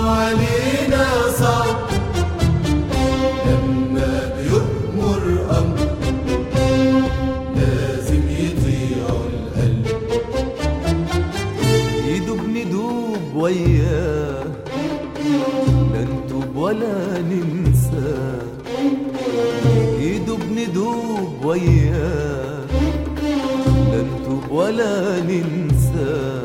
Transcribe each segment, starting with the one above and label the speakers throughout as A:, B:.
A: علينا صعب لما بيؤمر أمر لازم يطيع القلب
B: يدوب ندوب وياه لا نتوب ولا ننسى يدوب ندوب وياه لا نتوب ولا ننسى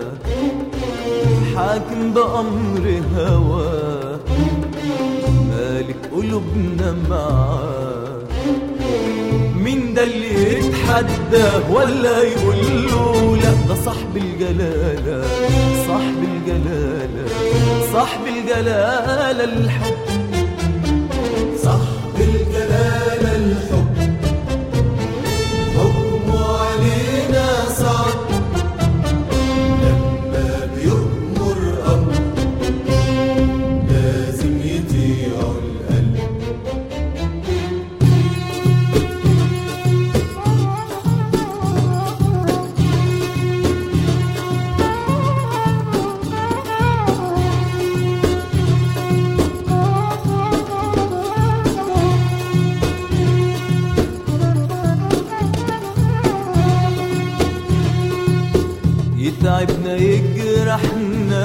B: حاكم بأمر هواه مالك قلوبنا معاه مين ده اللي يتحدى ولا يقول له لا ده صاحب الجلالة صاحب الجلالة صاحب الجلالة الحب
A: صاحب الجلالة الحب حكمه علينا صعب لما بيؤمر أمر لازم يطيع القلب
B: يتعبنا يجرحنا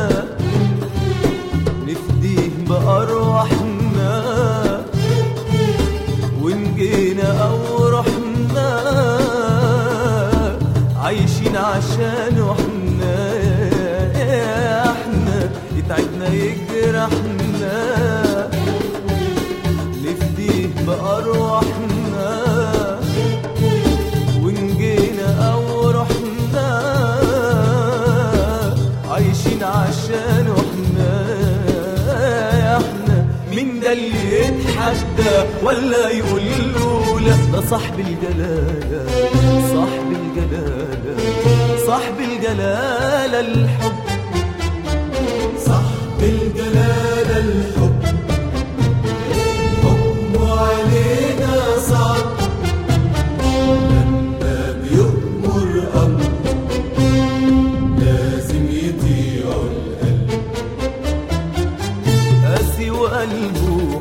B: نفديه بأرواحنا ونجينا أو رحنا عايشين عشان احنا احنا يتعبنا يجرحنا نفديه بأرواحنا ونجينا أو رحنا عايشين عشان احنا احنا مين ده اللي يتحدى ولا يقول له لا ده صاحب الجلالة صاحب الجلالة صاحب الجلالة الحب
A: صاحب الجلالة الحب حكمه علينا صعب لما بيؤمر أمر لازم يطيع القلب
B: قاسي وقلبه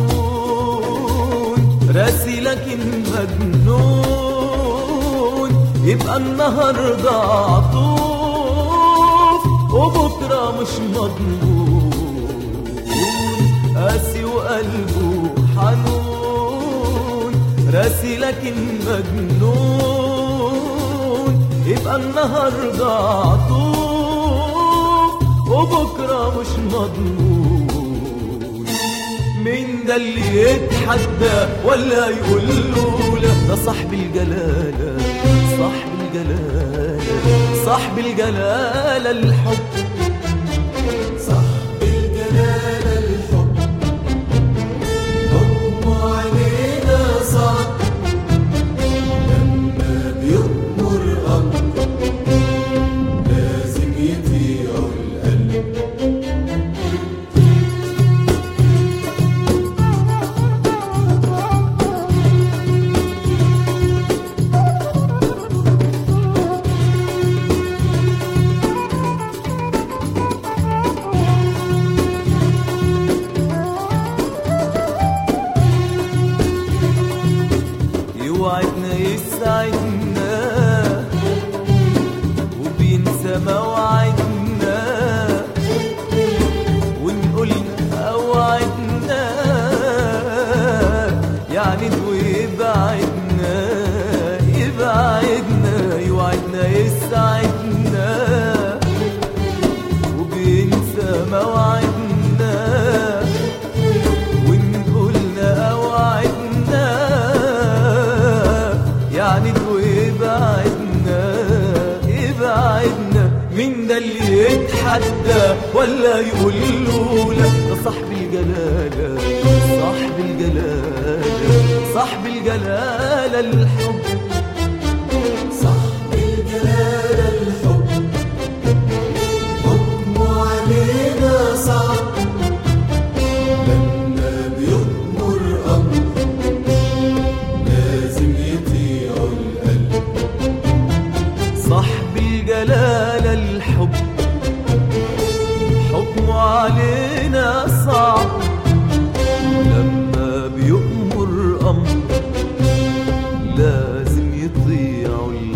B: حنون راسي لكن مجنون يبقى النهارده عطوف وبكره مش مضمون قاسي وقلبه حنون راسي لكن مجنون يبقى النهارده عطوف وبكره مش مضمون مين ده اللي يتحدى ولا يقول له لا ده صاحب الجلالة صاحب الجلالة صاحب الجلالة الحب
A: صاحب الجلالة الحب حكمه علينا صعب لما بيؤمر أمر لازم يطيع القلب
B: يوعدنا يسعدنا وبينسى مواعيدنا ونقول اوعدنا يعني ويبعدنا يبعدنا يوعدنا يسعدنا وبينسى مواعيدنا ونقولنا اوعدنا يعني ويبعدنا يبعدنا مين ده اللي يتحدى ولا يقول له لا ده صاحب الجلالة صاحب الجلالة صاحب الجلالة الحب
A: صاحب الجلالة الحب حكمه علينا صعب لما بيؤمر أمر لازم يطيع القلب
B: صاحب الجلالة الحب حكمه علينا صعب لما بيؤمر أمر لازم يطيعوا